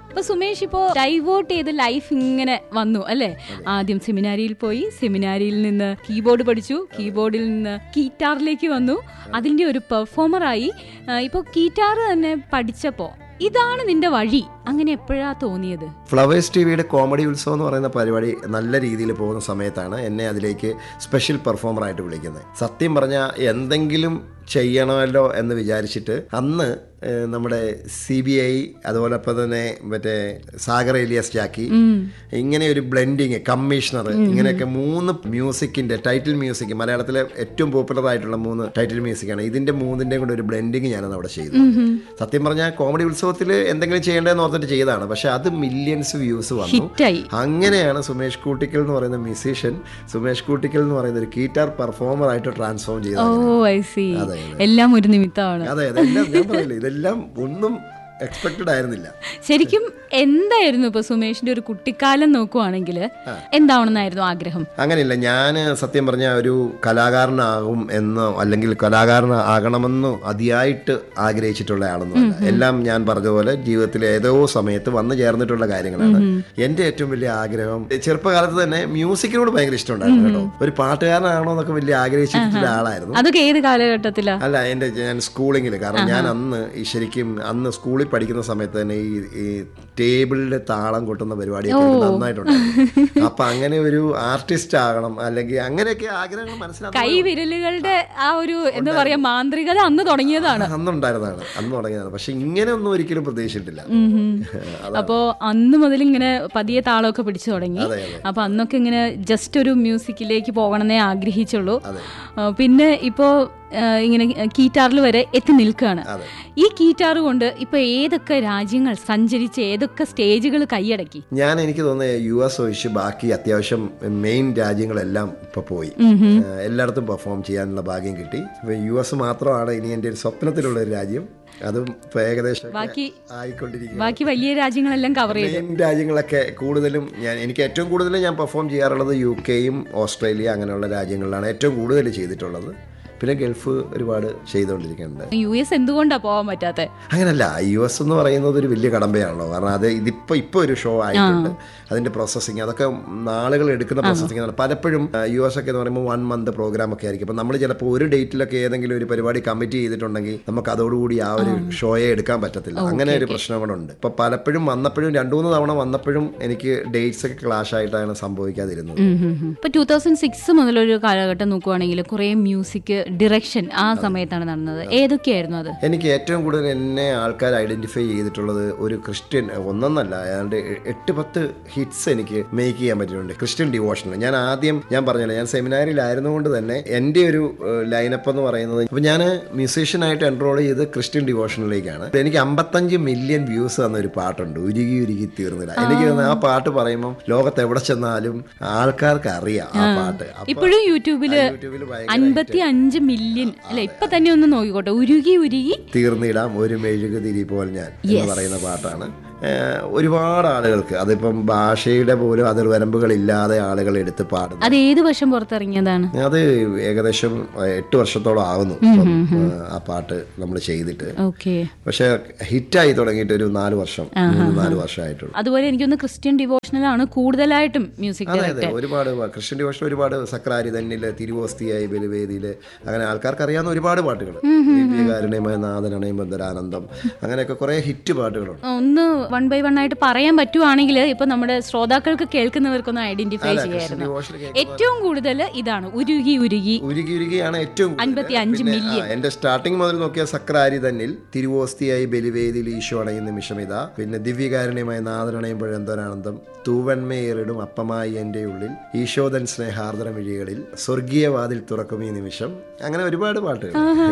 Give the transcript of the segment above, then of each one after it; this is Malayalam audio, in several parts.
അപ്പൊ സുമേഷ് ഇപ്പോ ഡൈവേർട്ട് ചെയ്ത് ലൈഫ് ഇങ്ങനെ വന്നു അല്ലെ ആദ്യം സെമിനാരിയിൽ പോയി സെമിനാരിയിൽ നിന്ന് കീബോർഡ് പഠിച്ചു കീബോർഡിൽ നിന്ന് ഗീറ്റാറിലേക്ക് വന്നു അതിന്റെ ഒരു പെർഫോമറായി ഇപ്പൊ ഗീറ്റാർ തന്നെ പഠിച്ചപ്പോ ഇതാണ് നിന്റെ വഴി അങ്ങനെ എപ്പോഴാ തോന്നിയത് ഫ്ലവേഴ്സ് ടി വിയുടെ കോമഡി ഉത്സവം എന്ന് പറയുന്ന പരിപാടി നല്ല രീതിയിൽ പോകുന്ന സമയത്താണ് എന്നെ അതിലേക്ക് സ്പെഷ്യൽ പെർഫോമറായിട്ട് വിളിക്കുന്നത് സത്യം പറഞ്ഞാൽ എന്തെങ്കിലും ചെയ്യണമല്ലോ എന്ന് വിചാരിച്ചിട്ട് അന്ന് ഏഹ്, നമ്മുടെ സി ബി ഐ അതുപോലെ ഇപ്പം തന്നെ മറ്റേ സാഗർ എലിയസ് ജാക്കി ഇങ്ങനെ ഒരു ബ്ലെൻഡിങ് കമ്മീഷണർ ഇങ്ങനെയൊക്കെ മൂന്ന് മ്യൂസിക്കിന്റെ ടൈറ്റിൽ മ്യൂസിക് മലയാളത്തിലെ ഏറ്റവും പോപ്പുലർ ആയിട്ടുള്ള മൂന്ന് ടൈറ്റിൽ മ്യൂസിക്കാണ് ഇതിന്റെ മൂന്നിന്റെയും കൂടെ ഒരു ബ്ലെൻഡിങ് ഞാനത് അവിടെ ചെയ്തു സത്യം പറഞ്ഞാൽ കോമഡി ഉത്സവത്തിൽ എന്തെങ്കിലും ചെയ്യേണ്ടതെന്ന് ഓർത്തിട്ട് ചെയ്തതാണ് പക്ഷെ അത് മില്യൺസ് വ്യൂസ് വന്നു ഹിറ്റായി അങ്ങനെയാണ് സുമേഷ് കൂട്ടിക്കൽ എന്ന് പറയുന്ന മ്യൂസീഷ്യൻ സുമേഷ് കൂട്ടിക്കൽ എന്ന് പറയുന്ന ഒരു ഗീറ്റാർ പെർഫോമർ ആയിട്ട് ട്രാൻസ്ഫോം ഓ ചെയ്തത് ഐ സി അതെ, എല്ലാം ഒരു നിമിത്തമാണ് അതെ അതെല്ലാം ഞാൻ പറയില്ല ഇതെല്ലാം ഒന്നും എക്സ്പെക്റ്റഡ് ആയിരുന്നില്ല ശരിക്കും എന്തായിരുന്നു ഇപ്പൊ സുമേഷിന്റെ ഒരു കുട്ടിക്കാലം നോക്കുവാണെങ്കിൽ എന്താവണമെന്നായിരുന്നു ആഗ്രഹം അങ്ങനെയില്ല ഞാൻ സത്യം പറഞ്ഞ ഒരു കലാകാരനാകും എന്നോ അല്ലെങ്കിൽ കലാകാരൻ ആകണമെന്നോ അതിയായിട്ട് ആഗ്രഹിച്ചിട്ടുള്ള ആളൊന്നുമല്ല എല്ലാം ഞാൻ പറഞ്ഞ പോലെ ജീവിതത്തിൽ ഏതോ സമയത്ത് വന്നു ചേർന്നിട്ടുള്ള കാര്യങ്ങളാണ് എൻ്റെ ഏറ്റവും വലിയ ആഗ്രഹം ചെറുപ്പകാലത്ത് തന്നെ മ്യൂസിക്കിനോട് ഭയങ്കര ഇഷ്ടമുണ്ടായിരുന്നു കേട്ടോ ഒരു പാട്ടുകാരനാകണോ എന്നൊക്കെ വലിയ ആഗ്രഹിച്ചിട്ടുള്ള ആളായിരുന്നു അതൊക്കെ ഏത് കാലഘട്ടത്തിലാ അല്ല എൻ്റെ ഞാൻ സ്കൂളിങ്ങിൽ കാരണം ഞാൻ അന്ന് ഈ ശരിക്കും അന്ന് സ്കൂളിൽ പഠിക്കുന്ന സമയത്ത് തന്നെ ഈ ഈ ടേബിളിൽ താളം കൊട്ടുന്ന പരിപാടിയൊക്കെ എനിക്ക് നന്നായിട്ടുണ്ടായിരുന്നു അപ്പൊ അങ്ങനെ ഒരു ആർട്ടിസ്റ്റ് ആകണം അല്ലെങ്കിൽ അങ്ങനെയൊക്കെ ആഗ്രഹങ്ങൾ മനസ്സിലാക്കി കൈ വിരലുകളുടെ ആ ഒരു എന്താ പറയാ മാന്ത്രികത അന്ന് തുടങ്ങിയതാണ് അന്നുണ്ടായിരുന്നതാണ് അന്ന് തുടങ്ങിയതാണ് പക്ഷെ ഇങ്ങനെ ഒന്നും ഒരിക്കലും പ്രതീക്ഷിച്ചിട്ടില്ല അപ്പോ അന്ന് മുതൽ ഇങ്ങനെ പതിയെ താളമൊക്കെ പിടിച്ചു തുടങ്ങി അതെ, അതെ. അപ്പൊ അന്നൊക്കെ ഇങ്ങനെ ജസ്റ്റ് ഒരു മ്യൂസിക്കിലേക്ക് പോകണമെന്നേ ആഗ്രഹിച്ചുള്ളൂ അതെ. ആ, പിന്നെ ഇപ്പോ ആ, ഇങ്ങനെ കീറ്റാറിൽ വരെ എത്തി നിൽക്കുകയാണ് അതെ. ഈ കീറ്റാർ കൊണ്ട് ഇപ്പൊ ഏതൊക്കെ രാജ്യങ്ങൾ സഞ്ചരിച്ച് ഏതൊക്കെ സ്റ്റേജുകൾ കൈയടക്കി ഞാൻ എനിക്ക് തോന്നുന്നത് യു എസ് ഒഴിച്ച് ബാക്കി അത്യാവശ്യം മെയിൻ രാജ്യങ്ങളെല്ലാം ഇപ്പൊ പോയി ഏഹ് എല്ലായിടത്തും പെർഫോം ചെയ്യാനുള്ള ഭാഗ്യം കിട്ടി ഇപ്പൊ യു എസ് മാത്രമാണ് ഇനി എൻ്റെ ഒരു സ്വപ്നത്തിലുള്ള ഒരു രാജ്യം അതും ഇപ്പൊ ഏകദേശം ബാക്കി ആയിക്കൊണ്ടിരിക്കും ബാക്കി വലിയ രാജ്യങ്ങളെല്ലാം കവർ ചെയ്തു മെയിൻ രാജ്യങ്ങളൊക്കെ കൂടുതലും ഞാൻ എനിക്ക് ഏറ്റവും കൂടുതൽ ഞാൻ പെർഫോം ചെയ്യാറുള്ളത് യു കെയും ഓസ്ട്രേലിയ അങ്ങനെയുള്ള രാജ്യങ്ങളിലാണ് ഏറ്റവും കൂടുതൽ ചെയ്തിട്ടുള്ളത് പിന്നെ ഗൾഫ് ഒരുപാട് ചെയ്തുകൊണ്ടിരിക്കുന്നുണ്ട് യു എസ് എന്തുകൊണ്ടാ പോകാൻ പറ്റാത്ത അങ്ങനല്ല യു എസ് എന്ന് പറയുന്നത് ഒരു വലിയ കടമ്പയാണല്ലോ കാരണം അത് ഇതിപ്പോ ഇപ്പൊ ഒരു ഷോ ആയിട്ടുണ്ട് അതിന്റെ പ്രോസസ്സിങ് അതൊക്കെ നാളുകൾ എടുക്കുന്ന പ്രോസസ്സിംഗ് ആണ് പലപ്പോഴും യു എസ് ഒക്കെ എന്ന് പറയുമ്പോൾ വൺ മന്ത് പ്രോഗ്രാം ഒക്കെ ആയിരിക്കും അപ്പം നമ്മൾ ചിലപ്പോൾ ഒരു ഡേറ്റിലൊക്കെ ഏതെങ്കിലും ഒരു പരിപാടി കമ്മിറ്റ് ചെയ്തിട്ടുണ്ടെങ്കിൽ നമുക്ക് അതോടുകൂടി ആ ഒരു ഷോയെ എടുക്കാൻ പറ്റത്തില്ല അങ്ങനെ ഒരു പ്രശ്നം കൂടെ ഉണ്ട് ഇപ്പൊ പലപ്പോഴും വന്നപ്പോഴും രണ്ടു മൂന്ന് തവണ വന്നപ്പോഴും എനിക്ക് ഡേറ്റ്സ് ഒക്കെ ക്ലാഷ് ആയിട്ടാണ് സംഭവിക്കാതിരുന്നത് ഇപ്പൊ ടൂ തൗസൻഡ് സിക്സ് മുതലൊരു കാലഘട്ടം നോക്കുവാണെങ്കിൽ കുറെ മ്യൂസിക് ഡിറക്ഷൻ ആ സമയത്താണ് നടന്നത് ഏതൊക്കെയായിരുന്നു അത് എനിക്ക് ഏറ്റവും കൂടുതൽ എന്നെ ആൾക്കാർ ഐഡന്റിഫൈ ചെയ്തിട്ടുള്ളത് ഒരു ക്രിസ്ത്യൻ ഒന്നൊന്നല്ല ഏതാണ്ട് എട്ട് പത്ത് ഹിറ്റ്സ് എനിക്ക് മേക്ക് ചെയ്യാൻ പറ്റിയിട്ടുണ്ട് ക്രിസ്ത്യൻ ഡിവോഷണൽ ഞാൻ ആദ്യം ഞാൻ പറഞ്ഞില്ല ഞാൻ സെമിനാറിലായിരുന്നുകൊണ്ട് തന്നെ എൻ്റെ ഒരു ലൈനപ്പ് എന്ന് പറയുന്നത് ഇപ്പം ഞാൻ മ്യൂസീഷ്യനായിട്ട് എൻറോൾ ചെയ്ത് ക്രിസ്ത്യൻ ഡിവോഷനിലേക്കാണ് എനിക്ക് അമ്പത്തഞ്ച് മില്യൺ വ്യൂസ് തന്ന ഒരു പാട്ടുണ്ട് ഉരുകി ഉരുകി തീർന്നില്ല എനിക്ക് തോന്നുന്നു ആ പാട്ട് പറയുമ്പോൾ ലോകത്ത് എവിടെ ചെന്നാലും ആൾക്കാർക്ക് അറിയാം ആ പാട്ട് അപ്പൊ ഇപ്പോഴും യൂട്യൂബില് യൂട്യൂബിൽ ഭയങ്കര അൻപത്തി അഞ്ച് മില്യൺ അല്ല ഇപ്പൊ തന്നെ ഒന്ന് നോക്കിക്കോട്ടെ ഉരുകി ഉരുകി തീർന്നിടാം ഒരു മെഴുകുതിരി പോൽ ഞാൻ എന്ന് പറയുന്ന പാട്ടാണ് ഏഹ് ഒരുപാട് ആളുകൾക്ക് അതിപ്പം ഭാഷയുടെ പോലും അതിർവരമ്പുകളില്ലാതെ ആളുകൾ എടുത്ത് പാടുന്നു അത് ഏത് വർഷം പുറത്തിറങ്ങിയതാണ് അത് ഏകദേശം എട്ട് വർഷത്തോളം ആകുന്നു ഇപ്പം, ഏഹ് ആ പാട്ട് നമ്മൾ ചെയ്തിട്ട് ഓക്കെ പക്ഷെ ഹിറ്റായി തുടങ്ങിയിട്ട് ഒരു നാല് വർഷം മൂന്ന് നാല് വർഷമായിട്ടുള്ളൂ അതുപോലെ എനിക്കൊന്ന് ക്രിസ്ത്യൻ ഡിവോഷണലാണ് കൂടുതലായിട്ടും മ്യൂസിക് അതെ അതെ ഒരുപാട് പ- ക്രിസ്ത്യൻ ഡിവോഷൻ ഒരുപാട് സക്രാരി തന്നില് തിരുവോസ്തിയായി ബലിവേദിയില് അങ്ങനെ ആൾക്കാർക്ക് അറിയാവുന്ന ഒരുപാട് പാട്ടുകൾ ദിവ്യകാരുണ്യമായ നാഥനണയും ബന്ധരാനന്ദം അങ്ങനെയൊക്കെ കുറെ ഹിറ്റ് പാട്ടുകളുണ്ട് ഒന്ന് വൺ ബൈ വൺ ആയിട്ട് പറയാൻ പറ്റുവാണെങ്കിൽ ഇപ്പൊ നമ്മുടെ ശ്രോതാക്കൾക്ക് കേൾക്കുന്നവർക്കൊന്ന് ഐഡന്റിഫൈ ചെയ്യായിരുന്നു ഡിവോഷൻ ഏറ്റവും കൂടുതൽ ഇതാണ് ഉരുകി ഉരുകി ഉരുകി ഉരുകിയാണ് ഏറ്റവും കൂടുതൽ. അൻപത്തി അഞ്ച് പിന്നെ, മില്യൺ. ആ, എന്റെ സ്റ്റാർട്ടിങ് മുതൽ നോക്കിയ സക്രാരി തന്നിൽ തിരുവോസ്തിയായി ബലിവേദിയിൽ ഈശോ അണയുന്ന നിമിഷമിത പിന്നെ ദിവ്യകാരുണ്യമായ നാഥനണയുമ്പോഴെന്തോരാനന്ദം തൂവന്മയേറിടും അപ്പമായി എൻ്റെ ഉള്ളിൽ ഈശോദൻ സ്നേഹാർദ്ര മിഴികളിൽ സ്വർഗീയ വാതിൽ തുറക്കും ഈ നിമിഷം അങ്ങനെ ഒരുപാട് പാട്ടുകൾ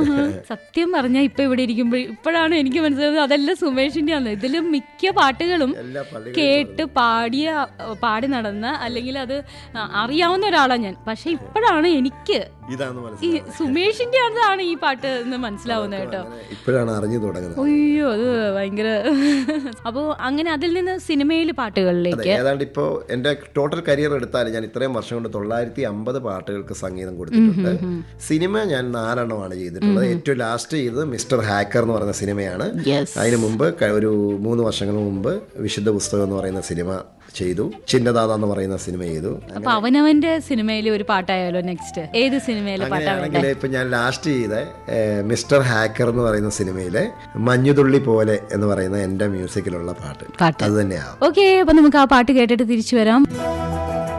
സത്യം പറഞ്ഞാൽ ഇപ്പൊ ഇവിടെ ഇരിക്കുമ്പോൾ ഇപ്പോഴാണ് എനിക്ക് മനസ്സിലായത് അതെല്ലാം സുമേഷിന്റെ ആണ് ഇതിലും മിക്ക പാട്ടുകളും എല്ലാ പള്ളികളും കേട്ട് പാടിയ പാടി നടന്ന അല്ലെങ്കിൽ അത് അറിയാവുന്ന ഒരാളാണ് ഞാൻ പക്ഷെ ഇപ്പോഴാണ് എനിക്ക് ഇതാന്ന് ഈ മനസ്സിലായി സുമേഷിന്റെ ആണ് ഈ പാട്ട് എന്ന് മനസ്സിലാവുന്നത് കേട്ടോ ഇപ്പോഴാണ് അറിഞ്ഞു തുടങ്ങുന്നത് അയ്യോ അത് ഭയങ്കര അപ്പോ അങ്ങനെ അതിൽ നിന്ന് സിനിമയിൽ പാട്ടുകളിലേക്ക് അതെ ഏതാണ്ട് ഇപ്പോൾ എൻ്റെ ടോട്ടൽ കരിയർ എടുത്താൽ ഞാൻ ഇത്രയും വർഷം കൊണ്ട് തൊള്ളായിരത്തി അമ്പത് പാട്ടുകൾക്ക് സംഗീതം കൊടുത്തിട്ടുണ്ട് സിനിമ ഞാൻ നാലെണ്ണമാണ് ചെയ്തിട്ടുള്ളത് ഏറ്റവും ലാസ്റ്റ് ചെയ്തത് മിസ്റ്റർ ഹാക്കർ എന്ന് പറയുന്ന സിനിമയാണ് യെസ് അതിന് മുമ്പ് ക- ഒരു മൂന്ന് വർഷങ്ങൾ വർഷങ്ങൾക്ക് മുമ്പ് വിശുദ്ധ പുസ്തകം എന്ന് പറയുന്ന സിനിമ ചെയ്തു ചിന്നദാത എന്ന് പറയുന്ന സിനിമ ചെയ്തു അപ്പൊ അവനവന്റെ സിനിമയിലെ ഒരു പാട്ടായാലോ നെക്സ്റ്റ് ഏത് സിനിമയിലെ പാട്ടാ അങ്ങനെയാണെങ്കിൽ ഇപ്പൊ ഞാൻ ലാസ്റ്റ് ചെയ്ത ഏഹ്, മിസ്റ്റർ ഹാക്കർ എന്ന് പറയുന്ന സിനിമയിലെ മഞ്ഞുതുള്ളി പോലെ എന്ന് പറയുന്ന എൻ്റെ മ്യൂസിക്കിലുള്ള പാട്ട് പാട്ട് അത് തന്നെയാവും ഓക്കെ അപ്പൊ നമുക്ക് ആ പാട്ട് കേട്ടിട്ട് തിരിച്ചു വരാം